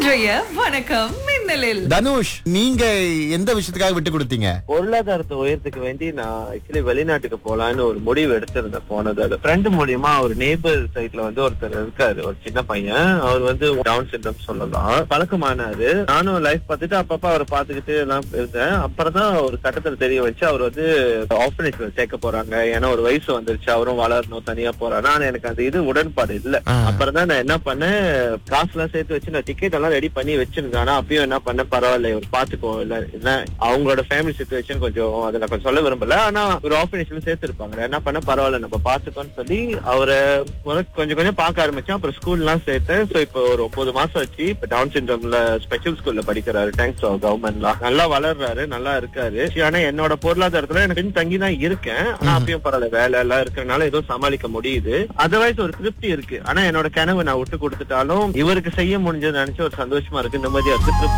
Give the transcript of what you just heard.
இன்றைய வணக்கம் மின்னலில் தனுஷ் நீங்க எந்த விஷயத்துக்காக விட்டு கொடுத்தீங்க பொருளாதாரத்தை உயர்த்துக்க வேண்டி நான் ஆக்சுவலி வெளிநாட்டுக்கு போலான்னு ஒரு முடிவு எடுத்திருந்தேன் போனது அது ஃப்ரெண்டு மூலியமா ஒரு நேபர் சைட்ல வந்து ஒருத்தர் இருக்காரு ஒரு சின்ன பையன் அவர் வந்து டவுன் சிண்ட்ரம் சொல்லலாம் பழக்கமானாரு நானும் லைஃப் பார்த்துட்டு அப்பப்ப அவரை பார்த்துக்கிட்டு எல்லாம் இருந்தேன் அப்புறம் தான் ஒரு கட்டத்துல தெரிய வச்சு அவர் வந்து ஆஃபனேஜ்ல சேர்க்க போறாங்க ஏன்னா ஒரு வயசு வந்துருச்சு அவரும் வளரணும் தனியா போறாரு ஆனா எனக்கு அந்த இது உடன்பாடு இல்ல ஆ. அப்புறம் தான் நான் என்ன பண்ணேன் காசு எல்லாம் சேர்த்து வச்சு நான் டிக்கெட் எல்லாம் ரெடி பண்ணி வச்சிருந்தேன் ஆனா அப்பயும் என்ன பண்ணேன் பரவாயில்ல இவர் பாத்துக்கோ இல்ல என்ன அவங்களோட ஃபேமிலி சுச்சுவேஷன் கொஞ்சம் அதை நான் கொஞ்சம் சொல்ல விரும்பல ஆனா ஒரு ஆபரேஷன்ல சேர்த்திருப்பாங்க என்ன பண்ண பரவாயில்ல நம்ம பாத்துக்கோன்னு சொல்லி அவரை முதல்ல கொஞ்சம் கொஞ்சம் பார்க்க ஆரம்பிச்சேன் அப்புறம் ஸ்கூல் எல்லாம் சேர்த்தேன் சோ இப்போ ஒரு ஒன்பது மாசம் வச்சு இப்ப டவுன் சிண்ட்ரோம்ல ஸ்பெஷல் ஸ்கூல்ல படிக்கிறாரு தேங்க்ஸ் கவர்மெண்ட்லாம் நல்லா வளர்றாரு நல்லா இருக்காரு ஆனா என்னோட பொருளாதாரத்துல எனக்கு பின் தங்கி தான் இருக்கேன் ஆனா அப்பயும் பரவாயில்ல வேலை எல்லாம் இருக்கறனால ஏதோ சமாளிக்க முடியுது அதர்வைஸ் ஒரு திருப்தி இருக்கு ஆனா என்னோட கனவு நான் விட்டு கொடுத்துட்டாலும் இவருக்கு செய்ய முடிஞ்சது நினைச்சு ஒரு சந்தோஷமா இருக்கு நிம்மதியா இருக்கு திருப்தி